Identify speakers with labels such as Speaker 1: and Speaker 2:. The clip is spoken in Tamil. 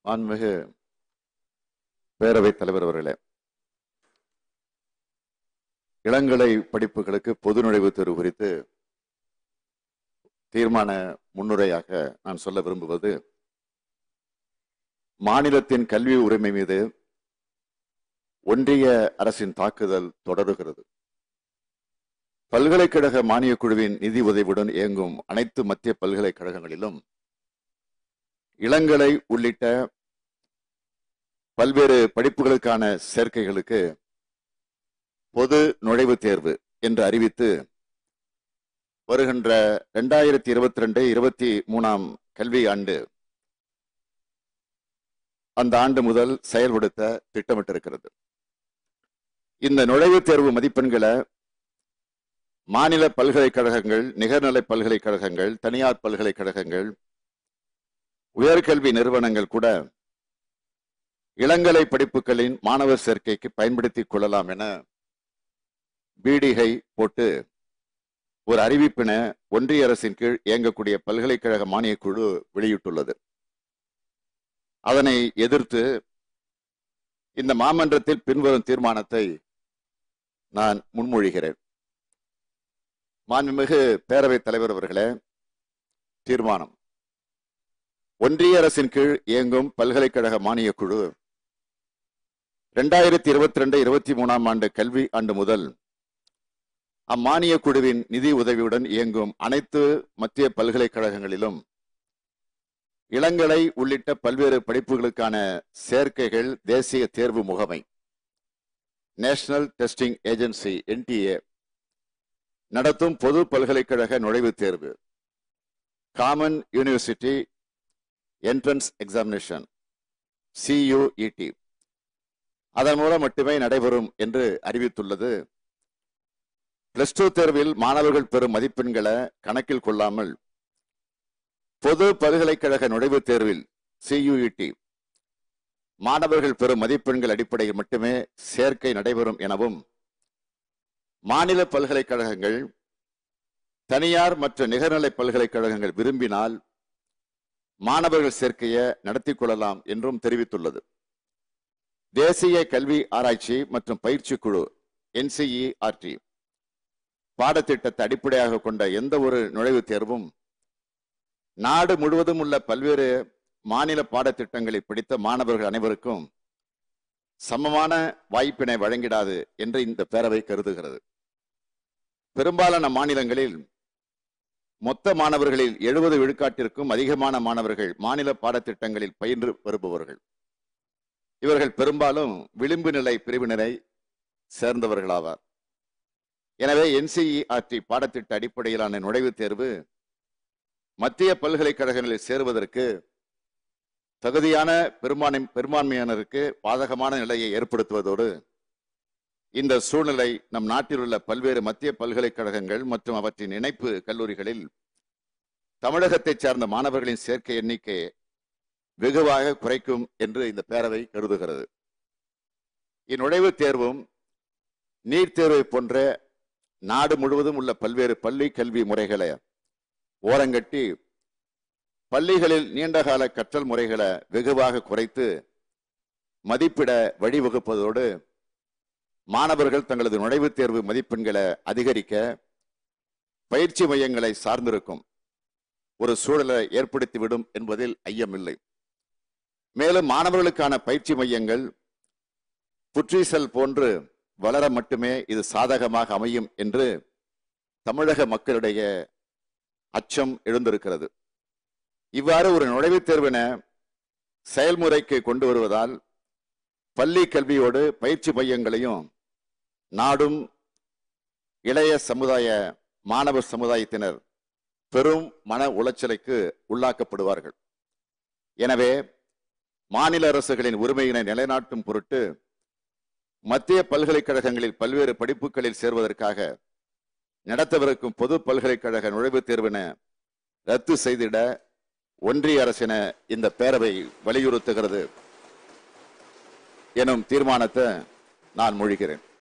Speaker 1: மாண்புமிகு பேரவைத் தலைவர் அவர்களே இளங்கலை படிப்புகளுக்கு பொது நுழைவுத் தேர்வு குறித்து தீர்மான முன்னுரையாக நான் சொல்ல விரும்புவது மாநிலத்தின் கல்வி உரிமை மீது ஒன்றிய அரசின் தாக்குதல் தொடருகிறது பல்கலைக்கழக மானியக் குழுவின் நிதி உதவியுடன் இயங்கும் அனைத்து மத்திய பல்கலைக்கழகங்களிலும் இளங்கலை உள்ளிட்ட பல்வேறு படிப்புகளுக்கான சேர்க்கைகளுக்கு பொது நுழைவுத் தேர்வு என்று அறிவித்து வருகின்ற இரண்டாயிரத்தி இருபத்தி ரெண்டு இருபத்தி மூணாம் கல்வி ஆண்டு அந்த ஆண்டு முதல் செயல்படுத்த திட்டமிட்டிருக்கிறது இந்த நுழைவுத் தேர்வு மதிப்பெண்களை மாநில பல்கலைக்கழகங்கள் நிகர்நிலை பல்கலைக்கழகங்கள் தனியார் பல்கலைக்கழகங்கள் உயர்கல்வி நிறுவனங்கள் கூட இளங்கலை படிப்புகளின் மாணவர் சேர்க்கைக்கு பயன்படுத்திக் கொள்ளலாம் என பீடிகை போட்டு ஒரு அறிவிப்பினை ஒன்றிய அரசின் கீழ் இயங்கக்கூடிய பல்கலைக்கழக மானியக் குழு வெளியிட்டுள்ளது அதனை எதிர்த்து இந்த மாமன்றத்தில் பின்வரும் தீர்மானத்தை நான் முன்மொழிகிறேன் மாண்புமிகு பேரவைத் தலைவர் அவர்களே தீர்மானம் ஒன்றிய அரசின் கீழ் இயங்கும் பல்கலைக்கழக மானியக் குழு இரண்டாயிரத்தி இருபத்தி ரெண்டு இருபத்தி மூணாம் ஆண்டு கல்வி ஆண்டு முதல் அம்மானிய குழுவின் நிதி உதவியுடன் இயங்கும் அனைத்து மத்திய பல்கலைக்கழகங்களிலும் இளங்கலை உள்ளிட்ட பல்வேறு படிப்புகளுக்கான சேர்க்கைகள் தேசிய தேர்வு முகமை நேஷனல் டெஸ்டிங் ஏஜென்சி என்டிஏ நடத்தும் பொது பல்கலைக்கழக நுழைவுத் தேர்வு common university entrance examination CUET அதன் மூலம் மட்டுமே நடைபெறும் என்று அறிவித்துள்ளது பிளஸ் டூ தேர்வில் மாணவர்கள் பெறும் மதிப்பெண்களை கணக்கில் கொள்ளாமல் பொது பல்கலைக்கழக நுழைவுத் தேர்வில் சியூஇடி மாணவர்கள் பெறும் மதிப்பெண்கள் அடிப்படையில் மட்டுமே சேர்க்கை நடைபெறும் எனவும் மாநில பல்கலைக்கழகங்கள் தனியார் மற்றும் நிகர்நிலை பல்கலைக்கழகங்கள் விரும்பினால் மாணவர்கள் சேர்க்கையை நடத்தி கொள்ளலாம் என்றும் தெரிவித்துள்ளது தேசிய கல்வி ஆராய்ச்சி மற்றும் பயிற்சி குழு என்சிஇஆர்டி பாடத்திட்டத்தை அடிப்படையாக கொண்ட எந்த ஒரு நுழைவுத் தேர்வும் நாடு முழுவதும் உள்ள பல்வேறு மாநில பாடத்திட்டங்களை படித்த மாணவர்கள் அனைவருக்கும் சமமான வாய்ப்பினை வழங்கிடாது என்று இந்த பேரவை கருதுகிறது பெரும்பாலான மாநிலங்களில் மொத்த மாணவர்களில் எழுபது விழுக்காட்டிற்கும் அதிகமான மாணவர்கள் மாநில பாடத்திட்டங்களில் பயின்று வருபவர்கள் இவர்கள் பெரும்பாலும் விளிம்பு நிலை பிரிவினரை சேர்ந்தவர்களாவார் எனவே என்சிஇஆர்டி பாடத்திட்ட அடிப்படையிலான நுழைவுத் தேர்வு மத்திய பல்கலைக்கழகங்களில் சேருவதற்கு தகுதியான பெரும்பான்மை பெரும்பான்மையினருக்கு பாதகமான நிலையை ஏற்படுத்துவதோடு இந்த சூழ்நிலை நம் நாட்டில் உள்ள பல்வேறு மத்திய பல்கலைக்கழகங்கள் மற்றும் அவற்றின் இணைப்பு கல்லூரிகளில் தமிழகத்தைச் சார்ந்த மாணவர்களின் சேர்க்கை எண்ணிக்கை வெகுவாக குறைக்கும் என்று இந்த பேரவை கருதுகிறது இந்நுழைவுத் தேர்வும் நீட் தேர்வை போன்ற நாடு முழுவதும் உள்ள பல்வேறு பள்ளி கல்வி முறைகளை ஓரங்கட்டி பள்ளிகளில் நீண்டகால கற்றல் முறைகளை வெகுவாக குறைத்து மதிப்பிட வழிவகுப்பதோடு மாணவர்கள் தங்களது நுழைவுத் தேர்வு மதிப்பெண்களை அதிகரிக்க பயிற்சி மையங்களை சார்ந்திருக்கும் ஒரு சூழலை ஏற்படுத்திவிடும் என்பதில் ஐயமில்லை மேலும் மாணவர்களுக்கான பயிற்சி மையங்கள் புற்றீசல் போன்று வளர மட்டுமே இது சாதகமாக அமையும் என்று தமிழக மக்களுடைய அச்சம் எழுந்திருக்கிறது இவ்வாறு ஒரு நுழைவுத் தேர்வின செயல்முறைக்கு கொண்டு வருவதால் பள்ளி கல்வியோடு பயிற்சி மையங்களையும் நாடும் இளைய சமுதாய மாணவர் சமுதாயத்தினர் பெரும் மன உளைச்சலுக்கு உள்ளாக்கப்படுவார்கள் எனவே மாநில அரசுகளின் உரிமையினை நிலைநாட்டும் பொருட்டு மத்திய பல்கலைக்கழகங்களில் பல்வேறு படிப்புகளில் சேர்வதற்காக நடத்தவிருக்கும் பொது பல்கலைக்கழக நுழைவுத் தேர்வின ரத்து செய்திட ஒன்றிய அரசின இந்த பேரவை வலியுறுத்துகிறது எனும் தீர்மானத்தை நான் மொழிகிறேன்